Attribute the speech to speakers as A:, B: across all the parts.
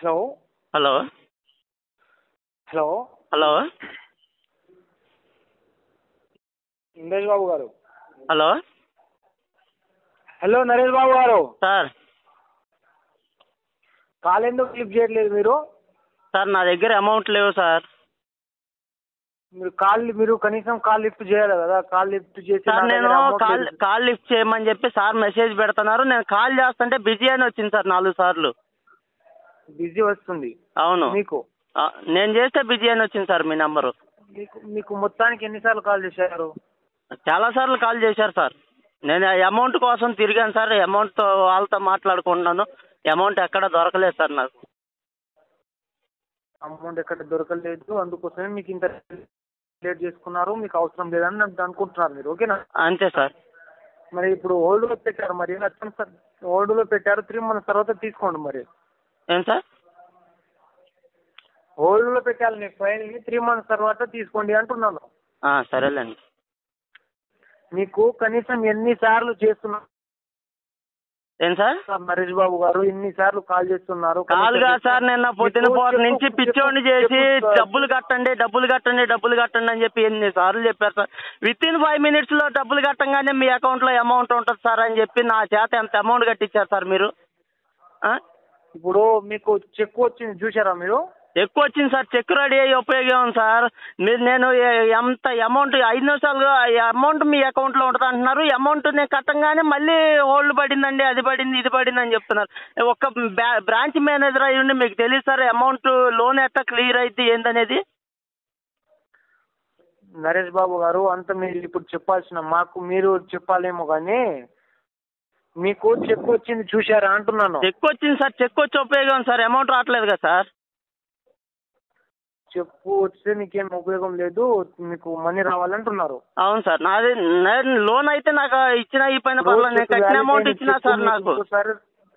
A: Hello
B: hello
A: hello
B: hello
A: Naresh Babu garu
B: hello
A: hello Naresh Babu గారు
B: sir
A: call ఎందుకు lift చేయట్లేదు మీరు
B: సార్ నా దగ్గర అమౌంట్ లేవు సార్
A: మీరు కాల్ మీరు కనీసం కాల్ లిఫ్ట్ చేయాలి కదా కాల్ లిఫ్ట్ చేసి
B: సార్
A: నా
B: నేను
A: దగ్గర amount
B: కాల్
A: లేదు.
B: కాల్ లిఫ్ట్ చేయమని చెప్పి సార్ మెసేజ్ పెడుతున్నారు నేను కాల్ చేస్తుంటే బిజీ అని వచ్చింది సార్ నాలుగు సార్లు
A: బిజీ వస్తుంది
B: అవును
A: మీకు
B: ఆ, నేను చేస్తే బిజీ అని వచ్చింది సార్ మీ నెంబరు
A: మీకు మీకు మొత్తానికి ఎన్నిసార్లు కాల్ చేశారు
B: చాలా సార్లు కాల్ చేశారు సార్ నేను అమౌంట్ కోసం తిరిగాను సార్ అమౌంట్ వాళ్ళతో మాట్లాడుకుంటున్నాను అమౌంట్ ఎక్కడ దొరకలేదు సార్ నాకు
A: అమౌంట్ ఎక్కడ దొరకలేదు అందుకోసమే మీకు ఇంత లేట్ చేసుకున్నారు మీకు అవసరం లేదని నాకు అనుకుంటున్నారు మీరు ఓకేనా
B: అంతే సార్
A: మరి ఇప్పుడు హోల్డ్లో పెట్టారు మరి అతను సార్ హోల్డ్లో పెట్టారు త్రీ మంత్స్ తర్వాత తీసుకోండి మరి
B: ఏం సార్
A: హోల్డ్లో పెట్టాలి మీ ఫైల్ని త్రీ మంత్స్ తర్వాత తీసుకోండి అంటున్నాను
B: ఆ, సరేలేండి
A: మీకు కనీసం ఎన్నిసార్లు చేస్తున్నారు
B: ఏం సార్
A: సార్ నరేష్ బాబు గారు ఎన్నిసార్లు కాల్ చేస్తున్నారు
B: కాల్
A: కనీసం
B: కాదు సార్ నిన్న పొద్దున
A: చెప్పు,
B: పూట
A: చెప్పు,
B: నుంచి
A: చెప్పు,
B: పిచ్చోడిని
A: చెప్పు,
B: చేసి
A: సార్.
B: డబ్బులు కట్టండి డబ్బులు కట్టండి డబ్బులు కట్టండి అని చెప్పి ఎన్ని సార్లు చెప్పారు sir with in five minutes లో డబ్బులు కట్టంగానే మీ అకౌంట్ లో అమౌంట్ ఉంటుంది సార్ అని చెప్పి నా చేత ఎంత అమౌంట్ కట్టించారు సార్ మీరు ఆ?
A: ఇప్పుడు మీకు చెక్ వచ్చింది చూసారా మీరు
B: ఎక్కువ వచ్చింది సార్ చెక్ రెడీ అయ్యి ఉపయోగం సార్ మీరు నేను ఏ- ఎంత అమౌంట్ ఐదు నిమిషాలుగా అమౌంట్ మీ అకౌంట్లో ఉంటుంది అంటున్నారు అమౌంట్ నేను కట్టంగానే మళ్ళీ హోల్డ్ పడిందండి అది పడింది ఇది పడింది అని చెప్తున్నారు ఒక్క బ్రా- బ్రాంచ్ మేనేజర్ అయ్యి ఉండి మీకు తెలియదు సార్ అమౌంట్ లోన్ ఎట్లా క్లియర్ అయితే ఏందనేది
A: నరేష్ బాబు గారు అంత మీరు ఇప్పుడు చెప్పాల్సిన మాకు మీరు చెప్పాలేమో కానీ మీకు చెక్ వచ్చింది చూసారా అంటున్నాను
B: చెక్ వచ్చింది సార్ చెక్ వచ్చి ఉపయోగం సార్ అమౌంట్ రావట్లేదు కదా సార్
A: చెప్పు వస్తే మీకేం ఉపయోగం లేదు మీకు మనీ రావాలంటున్నారు
B: అవును సార్ నాది నేను లోన్ అయితే నాకు ఇచ్చిన ఈ పైన పర్లేదు నేను కట్టిన అమౌంట్ ఇచ్చినా సార్ నాకు
A: సరే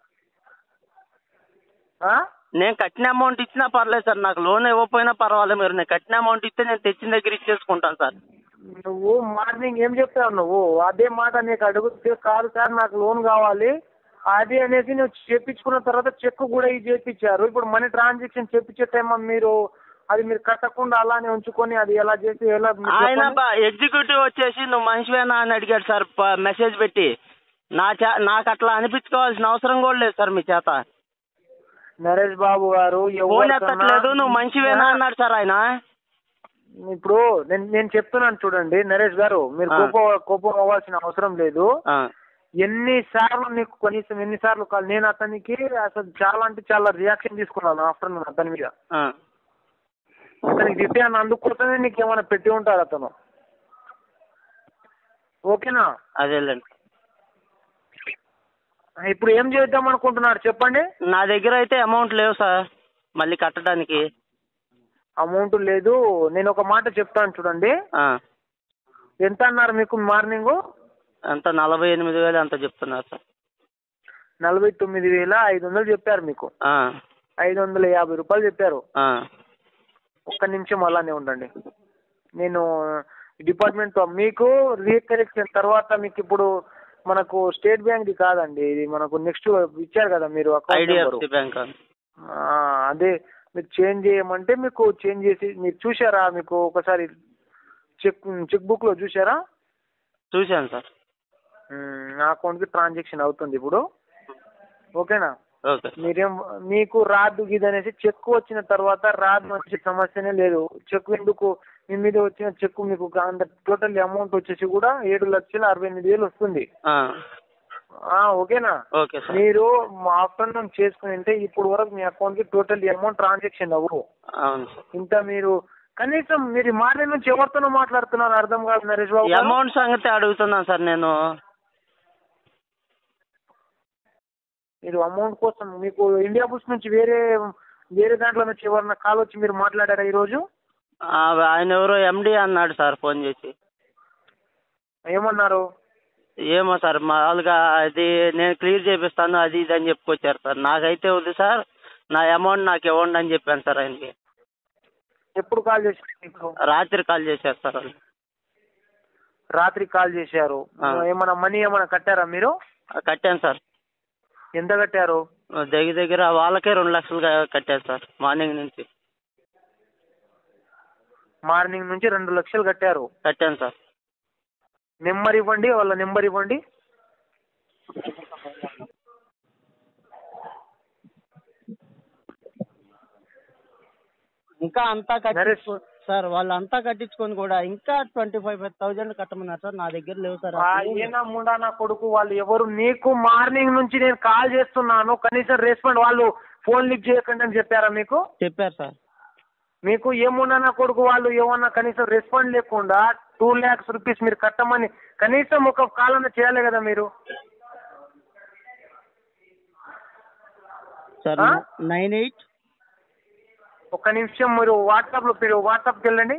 B: నేను కట్టిన అమౌంట్ ఇచ్చినా పర్లేదు సార్ నాకు లోన్ ఇవ్వకపోయినా పర్వాలేదు మీరు నేను కట్టిన అమౌంట్ ఇస్తే నేను తెచ్చిన దగ్గర ఇచ్చేసుకుంటాను సార్
A: నువ్వు మార్నింగ్ ఏం చెప్తావు నువ్వు అదే మాట నీకు అడిగితే కాదు సార్ నాకు లోన్ కావాలి అది అనేసి నువ్వు చేపించుకున్న తర్వాత చెక్ కూడా ఇది చేపించారు ఇప్పుడు మనీ ట్రాన్సాక్షన్ చేపించే టైం మీరు అది మీరు కట్టకుండా అలానే ఉంచుకొని అది ఎలా చేసి ఎలా మీరు
B: ఆయన
A: చెప్పండి.
B: ఎగ్జిక్యూటివ్ వచ్చేసి నువ్వు మనిషివేనా అని అడిగాడు సార్ ప- మెసేజ్ పెట్టి నా చే నాకు అట్లా అనిపించుకోవాల్సిన అవసరం కూడా లేదు సార్ మీ చేత
A: నరేష్ బాబు గారు
B: ఫోన్
A: ఎవరికన్నా-
B: ఎత్తట్లేదు నువ్వు మనిషివేనా అన్నాడు సార్ ఆయన
A: ఇప్పుడు నేను నేను చెప్తున్నాను చూడండి నరేష్ గారు మీరు
B: ఆ.
A: కోపం కోపం అవ్వాల్సిన అవసరం లేదు
B: ఆ,
A: ఎన్నిసార్లు నీకు కనీసం ఎన్నిసార్లు కాల్ నేను అతనికి అసలు చాలా అంటే చాలా రియాక్షన్ తీసుకున్నాను ఆఫ్టర్నూన్ అతని మీద
B: ఆ.
A: అతనికి రిటర్న్ అందుకోసమే నీకు ఏమైనా పెట్టి ఉంటాడు అతను ఓకేనా
B: అదేలేండి
A: ఇప్పుడు ఏం చేద్దాం అనుకుంటున్నారు చెప్పండి
B: నా దగ్గర అయితే అమౌంట్ లేవు సార్ మళ్ళీ కట్టడానికి
A: అమౌంట్ లేదు నేను ఒక మాట చెప్తాను చూడండి
B: ఆ,
A: ఎంత అన్నారు మీకు మార్నింగ్
B: ఎంత నలభై ఎనిమిది వేలు ఎంత చెప్తున్నారు సార్
A: నలభై తొమ్మిది వేల ఐదు వందలు చెప్పారు మీకు
B: ఆ,
A: ఐదు వందల యాభై రూపాయలు చెప్పారు
B: ఆ,
A: ఒక్క నిమిషం అలానే ఉండండి నేను డిపార్ట్మెంట్ మీకు రీకరెక్షన్ తర్వాత మీకు ఇప్పుడు మనకు స్టేట్ బ్యాంక్ది కాదండి ఇది మనకు నెక్స్ట్ ఇచ్చారు కదా మీరు అకౌంట్ నెంబరు.
B: ఐడిఎఫ్సి బ్యాంక్
A: ఆ, అదే మీరు చేంజ్ చేయమంటే మీకు చేంజ్ చేసి మీరు చూసారా మీకు ఒకసారి చెక్ చెక్ బుక్ లో చూసారా
B: చూశాను సార్
A: మ్, నా అకౌంట్ కి ట్రాన్సాక్షన్ అవుతుంది ఇప్పుడు ఓకేనా
B: ఓకే
A: మీరేం మీకు రాదు ఇది అనేసి చెక్ వచ్చిన తర్వాత రాదు వచ్చే సమస్యనే లేదు చెక్ ఎందుకు మీ మీద వచ్చిన చెక్ మీకు అంత టోటల్ అమౌంట్ వచ్చేసి కూడా ఏడు లక్షల అరవై ఎనిమిది వేలు వస్తుంది
B: ఆ,
A: ఆ, ఓకేనా
B: ఓకే సార్
A: మీరు ఆఫ్టర్నూన్ చేసుకుని ఉంటే ఇప్పుడు వరకు మీ అకౌంట్ కి టోటల్ అమౌంట్ ట్రాన్సాక్షన్ అవ్వవు
B: అవును సార్
A: ఇంత మీరు కనీసం మీరు మార్నింగ్ నుంచి ఎవరితోనో మాట్లాడుతున్నారు అర్థం కాదు నరేష్ బాబు
B: ఈ
A: గారు.
B: అమౌంట్ సంగతి అడుగుతున్నాను సార్ నేను
A: మీరు అమౌంట్ కోసం మీకు ఇండియా బుక్స్ నుంచి వేరే వేరే దాంట్లో నుంచి ఎవరన్నా కాల్ వచ్చి మీరు మాట్లాడారా ఈ రోజు
B: ఆ, ఆయన ఎవరో ఎండి అన్నాడు సార్ ఫోన్ చేసి
A: ఏమన్నారు
B: ఏమో సార్ మామూలుగా అది నేను క్లియర్ చేపిస్తాను అది ఇది అని చెప్పుకొచ్చారు సార్ నాకైతే ఉంది సార్ నా అమౌంట్ నాకు ఇవ్వండి అని చెప్పాను సార్ ఆయనకి
A: ఎప్పుడు కాల్ చేశారు మీకు
B: రాత్రి కాల్ చేశారు సార్ వాళ్ళు
A: రాత్రి కాల్ చేశారు
B: ఆ.
A: ఏమైనా మనీ ఏమైనా కట్టారా మీరు
B: ఆ, కట్టాను సార్
A: ఎంత కట్టారు
B: దగ్గర దగ్గర వాళ్ళకే రెండు లక్షలు క- కట్టారు సార్ మార్నింగ్ నుంచి
A: మార్నింగ్ నుంచి రెండు లక్షలు కట్టారు
B: కట్టాను సార్
A: నెంబర్ ఇవ్వండి వాళ్ళ నెంబర్ ఇవ్వండి
B: ఇంకా అంతా
A: నరేష్.
B: కట్టించుకో సార్ వాళ్ళు అంతా కట్టించుకొని కూడా ఇంకా ట్వంటీ ఫైవ్ థౌజండ్ కట్టమన్నారు సార్ నా దగ్గర లేవు సార్
A: ఆ
B: అసలు.
A: ఈయన ముండా నా కొడుకు వాళ్ళు ఎవరు నీకు మార్నింగ్ నుంచి నేను కాల్ చేస్తున్నాను కనీసం రెస్పాండ్ వాళ్ళు ఫోన్ లిఫ్ట్ చేయకండి అని చెప్పారా మీకు
B: చెప్పారు సార్
A: మీకు ఏమున్నా నా కొడుకు వాళ్ళు ఏమన్నా కనీసం రెస్పాండ్ లేకుండా టూ ల్యాక్స్ రూపీస్ మీరు కట్టమని కనీసం ఒక కాల్ అన్న చేయాలి కదా మీరు
B: సార్
A: ఆ?
B: నైన్ ఎయిట్
A: ఒక్క నిమిషం మీరు వాట్సాప్ లో మీరు వాట్సాప్కి వెళ్ళండి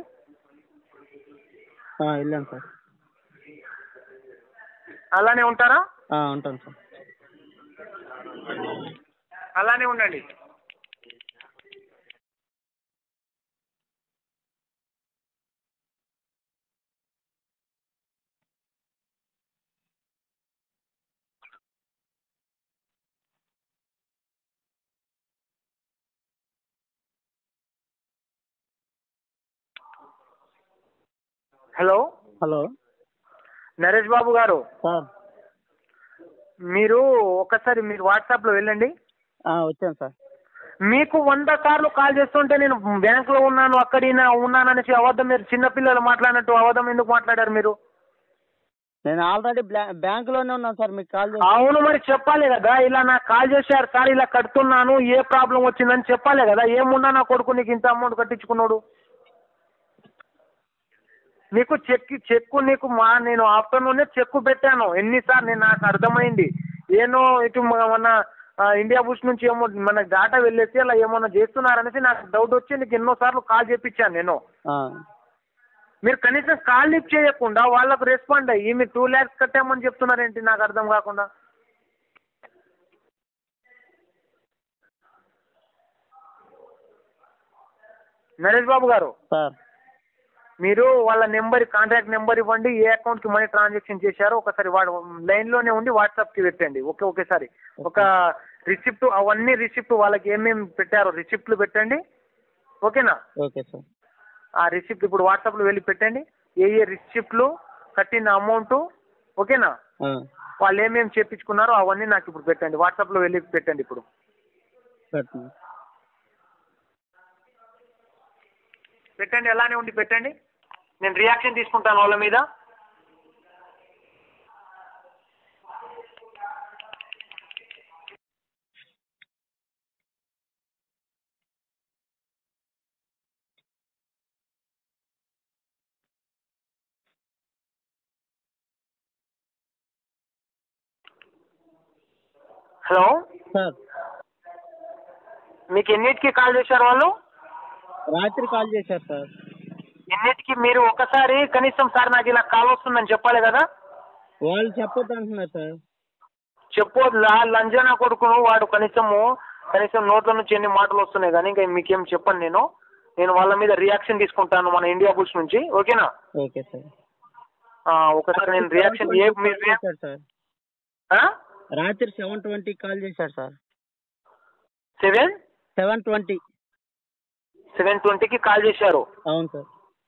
B: వెళ్ళాను సార్
A: అలానే ఉంటారా
B: ఆ, ఉంటాను సార్
A: అలానే ఉండండి హలో
B: హలో
A: నరేష్ బాబు గారు
B: సార్
A: మీరు ఒకసారి మీరు వాట్సాప్ లో వెళ్ళండి
B: ఆ, వచ్చాను సార్
A: మీకు వంద సార్లు కాల్ చేస్తుంటే నేను బ్యాంక్ లో ఉన్నాను అక్కడ ఉన్నాను అనేసి అబద్ధం మీరు చిన్నపిల్లలు మాట్లాడినట్టు అబద్ధం ఎందుకు మాట్లాడారు మీరు
B: నేను ఆల్రెడీ బ్యాంకులోనే ఉన్నాను సార్ మీకు కాల్ చేసి
A: అవును మరి చెప్పాలి కదా ఇలా నాకు కాల్ చేశారు సార్ ఇలా కడుతున్నాను ఏ ప్రాబ్లం వచ్చిందని చెప్పాలి కదా ఏమున్నా నా కొడుకు నీకు ఇంత అమౌంట్ కట్టించుకున్నాడు నీకు చెక్ చెక్కు నీకు మా నేను ఆఫ్టర్నూనే చెక్కు పెట్టాను ఎన్నిసార్లు నేను నాకు అర్థమైంది ఏనో ఇటు మ- మన ఆ, ఇండియా బుష్ నుంచి ఏమో మన డాటా వెళ్ళేసి అలా ఏమన్నా చేస్తున్నారనేసి నాకు డౌట్ వచ్చి నీకు ఎన్నోసార్లు కాల్ చేపించాను నేను
B: ఆ,
A: మీరు కనీసం కాల్ లిఫ్ట్ చేయకుండా వాళ్ళకు రెస్పాండ్ అయ్యి మీరు టూ ల్యాక్స్ కట్టామని చెప్తున్నారేంటి నాకు అర్థం కాకుండా నరేష్ బాబు గారు
B: సార్
A: మీరు వాళ్ళ నెంబర్ కాంటాక్ట్ నెంబర్ ఇవ్వండి ఏ అకౌంట్ కి మనీ ట్రాన్సాక్షన్ చేశారో ఒకసారి వాడు లైన్ లోనే ఉండి వాట్సాప్ కి పెట్టండి ఓకే ఒకేసారి ఒక రిసిప్ట్ అవన్నీ రిసిప్ట్ వాళ్ళకి ఏమేమి పెట్టారో రిసిప్ట్లు పెట్టండి ఓకేనా
B: ఓకే సార్
A: ఆ రిసిప్ట్ ఇప్పుడు వాట్సాప్ లో వెళ్ళి పెట్టండి ఏ ఏ రిసిప్ట్లు కట్టిన అమౌంట్ ఓకేనా
B: ఆ,
A: వాళ్ళు ఏమేమి చేపించుకున్నారో అవన్నీ నాకు ఇప్పుడు పెట్టండి వాట్సాప్ లో వెళ్ళి పెట్టండి ఇప్పుడు
B: పెట్టండి
A: పెట్టండి ఎలానే ఉండి పెట్టండి నేను రియాక్షన్ తీసుకుంటాను వాళ్ళ మీద హలో
B: సార్
A: మీకు ఎన్నిటికి కాల్ చేశారు వాళ్ళు
B: రాత్రి కాల్ చేశారు సార్
A: ఎన్నిటికి మీరు ఒకసారి కనీసం సార్ నాకు ఇలా కాల్ వస్తుందని చెప్పాలి కదా
B: వాళ్ళు చెప్పొద్దు అంటున్నారు సార్
A: చెప్పొద్దు లా- లంజనా కొడుకును వాడు కనీసము కనీసం నోట్ల నుంచి ఎన్ని మాటలు వస్తున్నాయి కానీ ఇంకా మీకేం చెప్పను నేను నేను వాళ్ళ మీద రియాక్షన్ తీసుకుంటాను మన ఇండియా బుల్స్ నుంచి ఓకేనా
B: ఓకే సార్
A: ఆ, ఒకసారి నేను రియాక్షన్ ఏ మీరు రియా-
B: చేశారు సార్
A: ఆ?
B: రాత్రి సెవెన్ ట్వంటీకి కాల్ చేశారు sir
A: seven
B: seven twenty
A: seven ట్వంటీకి కాల్ చేశారు
B: అవును సార్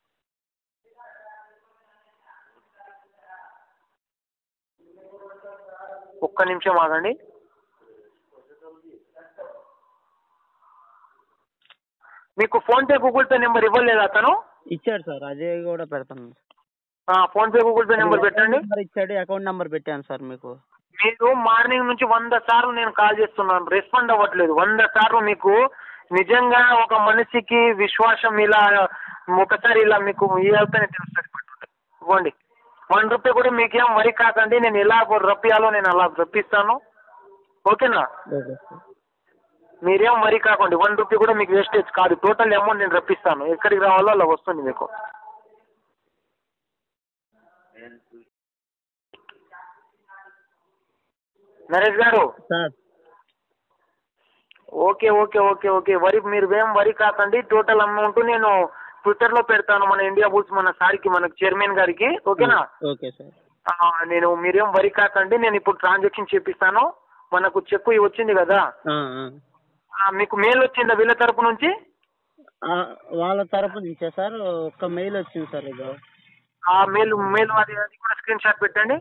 A: ఒక్క నిమిషం ఆగండి మీకు PhonePe Google Pay number ఇవ్వలేదు అతను
B: ఇచ్చాడు సార్ అదే కూడా పెడతాను
A: ఆ, PhonePe Google Pay number పెట్టండి
B: నెంబర్ ఇచ్చాడు అకౌంట్ నెంబర్ పెట్టాను సార్ మీకు
A: మీకు మార్నింగ్ నుంచి వంద సార్లు నేను కాల్ చేస్తున్నాను రెస్పాండ్ అవ్వట్లేదు వంద సార్లు మీకు నిజంగా ఒక మనిషికి విశ్వాసం ఇలా ఒకసారి ఇలా మీకు ఈ అవుతానే తెలుస్తుంది ఇవ్వండి వన్ రూపీ కూడా మీకేం వరి కాకండి నేను ఎలా రప్పియాలో నేను అలా రప్పిస్తాను ఓకేనా
B: ఓకే సార్
A: మీరేం వరి కాకండి వన్ రూపీ కూడా మీకు వేస్టేజ్ కాదు టోటల్ అమౌంట్ నేను రప్పిస్తాను ఎక్కడికి రావాలో అలా వస్తుంది మీకు Naresh garu
B: sir
A: okay okay okay okay వరి మీరు ఏం వరి కాకండి టోటల్ అమౌంట్ నేను ట్విట్టర్ లో పెడతాను మన ఇండియా బుల్స్ మన సార్కి మన చైర్మన్ గారికి ఓకేనా
B: ఓకే సార్
A: ఆ, నేను మీరేం వరి కాకండి నేను ఇప్పుడు ట్రాన్సాక్షన్ చేపిస్తాను మనకు చెక్కు వచ్చింది కదా
B: ఆ, ఆ.
A: ఆ, మీకు మెయిల్ వచ్చిందా వీళ్ళ తరపు నుంచి
B: ఆ, వాళ్ళ తరపు నుంచే సార్ ఒక్క మెయిల్ వచ్చింది సార్ ఇదో
A: ఆ మెయిల్ మెయిల్ అది అది కూడా స్క్రీన్ షాట్ పెట్టండి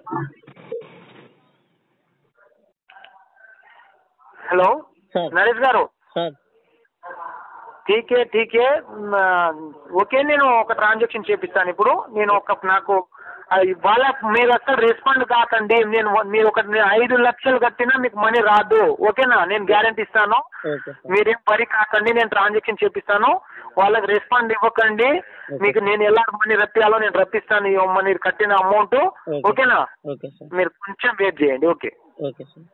A: hello
B: sir
A: Naresh garu
B: sir
A: టీకే టీకే మ్, ఓకే నేను ఒక ట్రాన్సాక్షన్ చేపిస్తాను ఇప్పుడు నేను ఒక నాకు ఆ, ఇవాళ మీరు అసలు రెస్పాండ్ కాకండి నేను మీరు ఒక నేను ఐదు లక్షలు కట్టినా మీకు మనీ రాదు ఓకేనా నేను గ్యారంటీ ఇస్తాను
B: ఓకే సార్
A: మీరేం వరి కాకండి నేను ట్రాన్సాక్షన్ చేపిస్తాను వాళ్ళకి రెస్పాండ్ ఇవ్వకండి మీకు నేను ఎలా మనీ రప్పియాలో నేను రప్పిస్తాను ఈ మీరు కట్టిన అమౌంట్
B: ఓకే.
A: ఓకేనా
B: ఓకే సార్
A: మీరు కొంచెం వెయిట్ చేయండి okay
B: okay sir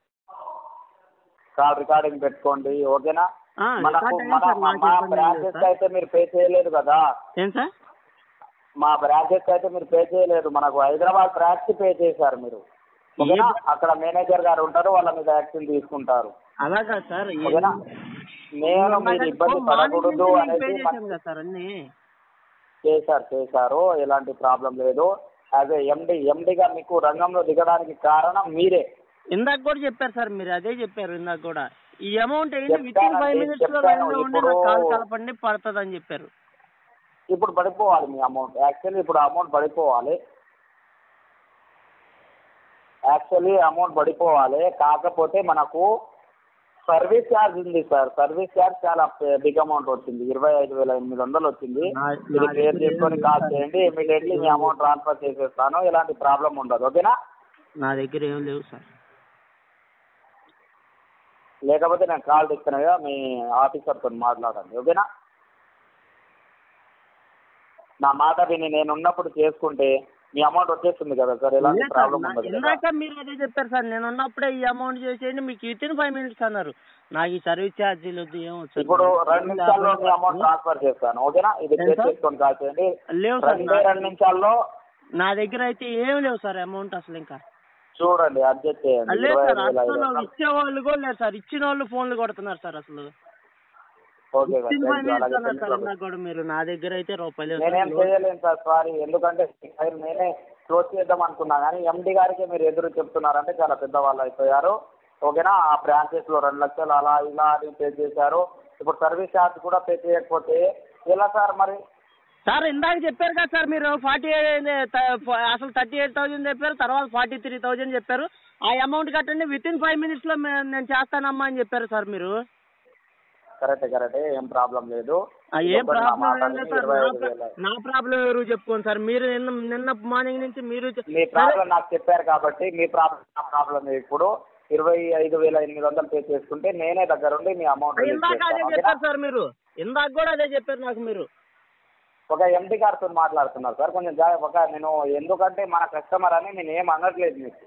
C: call recording పెట్టుకోండి ఓకేనా
B: ఆ,
C: మనకు
B: రికార్డ్ అయింది
C: మన
B: సార్, నాకు
C: మా
B: ఇబ్బంది లేదు
C: బ్రాంచెస్
B: సార్.
C: అయితే మీరు పే చేయలేదు కదా
B: ఏం సార్
C: మా బ్రాంచెస్ అయితే మీరు పే చేయలేదు మనకు హైదరాబాద్ బ్రాంచ్ కి పే చేశారు మీరు ఓకేనా అక్కడ మేనేజర్ గారు ఉంటారు వాళ్ళ మీద యాక్షన్ తీసుకుంటారు
B: అలాగా సార్ ఏ-
C: ఓకేనా నేను మీరు ఇబ్బంది
B: మార్నింగ్
C: పడకూడదు
B: నుంచి నేను
C: అనేది
B: పే
C: మన-
B: చేశాను కదా సార్ అన్ని
C: చేశారు చేశారు ఎలాంటి ప్రాబ్లం లేదు యాజ్ ఏ ఎండి ఎండిగా మీకు రంగంలో దిగడానికి కారణం మీరే
B: ఇందాక కూడా చెప్పారు సార్ మీరు అదే చెప్పారు ఇందాక కూడా ఈ అమౌంట్ ఏంటి విత్ ఇన్
C: చెప్తానండి,
B: ఫైవ్ మినిట్స్ లో
C: చెప్తాను.
B: లైన్ లో ఉండి నాకు కాల్
C: ఇప్పుడు-
B: కలపండి పడుతుంది అని చెప్పారు
C: ఇప్పుడు పడిపోవాలి మీ అమౌంట్ యాక్చువల్లీ ఇప్పుడు అమౌంట్ పడిపోవాలి యాక్చువల్లీ అమౌంట్ పడిపోవాలి కాకపోతే మనకు సర్వీస్ ఛార్జ్ ఉంది సార్ సర్వీస్ ఛార్జ్ చాలా బిగ్ అమౌంట్ వచ్చింది ఇరవై ఐదు వేల ఎనిమిది వందలు వచ్చింది
B: నా-
C: ఇది
B: నా
C: క్లియర్
B: దగ్గర
C: చేసుకొని
B: ఏం
C: కాల్
B: లేదు
C: చేయండి ఇమీడియట్లీ మీ అమౌంట్ ట్రాన్స్ఫర్ చేసేస్తాను ఎలాంటి ప్రాబ్లం ఉండదు ఓకేనా
B: నా దగ్గర ఏం లేవు సార్
C: లేకపోతే నేను కాల్ ఇస్తాను కదా మీ ఆఫీసర్తో మాట్లాడండి ఓకేనా నా మాట విని నేను ఉన్నప్పుడు చేసుకుంటే మీ అమౌంట్ వచ్చేస్తుంది కదా సార్ ఎలాంటి
B: లేదు సార్,
C: ప్రాబ్లం
B: నా-
C: ఉండదు కదా
B: ఇందాక మీరు అదే చెప్పారు సార్ నేను ఉన్నప్పుడే ఈ అమౌంట్ చేసేయండి మీకు విత్ ఇన్ ఫైవ్ మినిట్స్ అన్నారు నాకు ఈ సర్వీస్ ఛార్జీలు వద్దు ఏం వద్దు సార్.
C: ఇప్పుడు రెండు నిమిషాల్లో మీ అమౌంట్ ట్రాన్స్ఫర్ చేస్తాను ఓకేనా ఇది
B: ఎంత?
C: పే చేసుకొని కాల్ చేయండి
B: లేవు సార్
C: రెండే రెండు నిమిషాల్లో
B: నా దగ్గర అయితే ఏం లేవు సార్ అమౌంట్ అసలు ఇంకా
C: చూడండి అడ్జస్ట్ చేయండి
B: లేదు
C: ఇరవై
B: సార్
C: ఐదు వేల ఐదు
B: అసలు
C: వందలు.
B: ఇచ్చే వాళ్ళు కూడా లేదు సార్ ఇచ్చిన వాళ్ళు ఫోన్లు కొడుతున్నారు సార్ అసలు
C: ఓకే సార్
B: ఇచ్చిన
C: థ్యాంక్
B: ఫైవ్
C: యూ
B: మినిట్స్
C: అలాగే
B: అన్నారు సార్
C: థ్యాంక్ యూ.
B: ఇందాక కూడా మీరు నా దగ్గర అయితే రూపాయలు లేవు
C: నేనేం
B: సార్.
C: చేయలేను సార్ సారీ ఎందుకంటే ఈ ఫైల్ నేనే క్లోజ్ చేద్దాం అనుకున్నా కానీ ఎండి గారికి మీరు ఎదురు చెప్తున్నారంటే చాలా పెద్దవాళ్ళు అయిపోయారు ఓకేనా ఆ బ్రాంచెస్ లో రెండు లక్షలు అలా ఇలా అని పే చేశారు ఇప్పుడు సర్వీస్ ఛార్జ్ కూడా పే చేయకపోతే ఎలా సార్ మరి
B: సార్ ఇందాక చెప్పారు కదా సార్ మీరు ఫార్టీ అసలు థర్టీ ఎయిట్ థౌసండ్ చెప్పారు తర్వాత ఫార్టీ త్రీ థౌసండ్ చెప్పారు ఆ అమౌంట్ కట్టండి విత్ ఇన్ ఫైవ్ మినిట్స్ లో మే- నేను చేస్తానమ్మా అని చెప్పారు సార్ మీరు
C: కరెక్ట్ కరెక్టే ఏం ప్రాబ్లం లేదు
B: ఆ, ఏ
C: చెప్పండి, నా
B: ప్రాబ్లం
C: మాట
B: ఏం లేదు
C: విని
B: సార్
C: ఇరవై
B: నా
C: ఐదు
B: ప్రా-
C: వేలు.
B: నా ప్రాబ్లం ఎవరు చెప్పుకోండి సార్ మీరు నిన్న నిన్న మార్నింగ్ నుంచి మీరు చె-
C: మీ ప్రాబ్లం నాకు చెప్పారు కాబట్టి మీ ప్రాబ్లం నా ప్రాబ్లం ఇప్పుడు ఇరవై ఐదు వేల ఎనిమిది వందలు పే చేసుకుంటే నేనే దగ్గరుండి మీ అమౌంట్ రిలీజ్
B: ఇందాక అదే
C: చేస్తాను,
B: చెప్పారు
C: ఓకేనా?
B: సార్ మీరు ఇందాక కూడా అదే చెప్పారు నాకు మీరు
C: ఒక ఎండి గారితో మాట్లాడుతున్నారు సార్ కొంచెం జా- ఒక నేను ఎందుకంటే మన కస్టమర్ అని నేను ఏం అనట్లేదు మీకు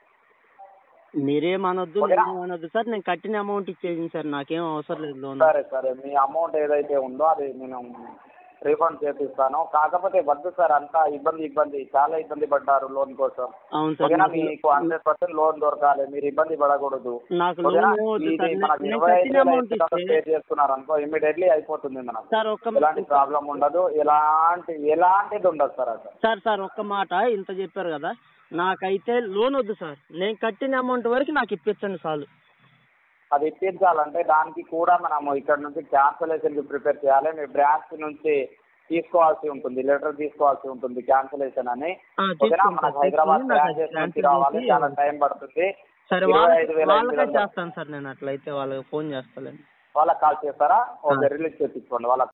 B: మీరేం అనొద్దు
C: ఓకేనా?
B: నేనేం అనొద్దు సార్ నేను కట్టిన అమౌంట్ ఇచ్చేసింది సార్ నాకేం అవసరం లేదు లోన్
C: సరే సరే మీ అమౌంట్ ఏదైతే ఉందో అది నేను రీఫండ్ చేపిస్తాను కాకపోతే వద్దు సార్ అంతా ఇబ్బంది ఇబ్బంది చాలా ఇబ్బంది పడ్డారు లోన్ కోసం
B: అవును సార్
C: ఓకేనా
B: నాకు-
C: మీకు హండ్రెడ్ పర్సెంట్ లోన్ దొరకాలి మీరు ఇబ్బంది పడకూడదు
B: నాకు
C: ఓకేనా?
B: లోన్ ఏమొద్దు
C: ఇది
B: సార్
C: మనకి
B: నేను
C: ఇరవై ఐదు
B: కట్టిన
C: వేల
B: అమౌంట్
C: ఐదు వందలు
B: ఇస్తే
C: పే చేసుకున్నారు అనుకో ఇమీడియట్లీ అయిపోతుంది మనకు
B: సార్ ఒక్క
C: ఎలాంటి ప్రాబ్లం ఉండదు ఎలాంటి ఎలాంటిది ఉండదు సార్ అసలు
B: సార్ సార్ ఒక్క మాట ఇంత చెప్పారు కదా నాకైతే లోన్ వద్దు సార్ నేను కట్టిన అమౌంట్ వరకు నాకు ఇప్పించండి చాలు
C: అది ఇప్పించాలంటే దానికి కూడా మనము ఇక్కడ నుంచి క్యాన్సలేషన్ కి ప్రిపేర్ చేయాలి మీ బ్రాంచ్ నుంచి తీసుకోవాల్సి ఉంటుంది లెటర్ తీసుకోవాల్సి ఉంటుంది క్యాన్సలేషన్ అని
B: ఆ,
C: ఓకేనా
B: తీసుకోండి
C: మనకు
B: సార్,
C: హైదరాబాద్
B: తీసుకొని నాకు
C: బ్రాంచెస్ నుంచి
B: cancel
C: రావాలి
B: చేసి-
C: చాలా టైం పడుతుంది
B: సరే
C: ఇరవై
B: వాళ్ళ
C: ఐదు వేల ఎనిమిది
B: వాళ్ళకే
C: వందలు.
B: చేస్తాను సార్ నేను అట్లయితే వాళ్ళకి ఫోన్ చేస్తాను
C: వాళ్ళకి కాల్ చేస్తారా ఓకే రిలీజ్ చేయించుకోండి వాళ్ళకి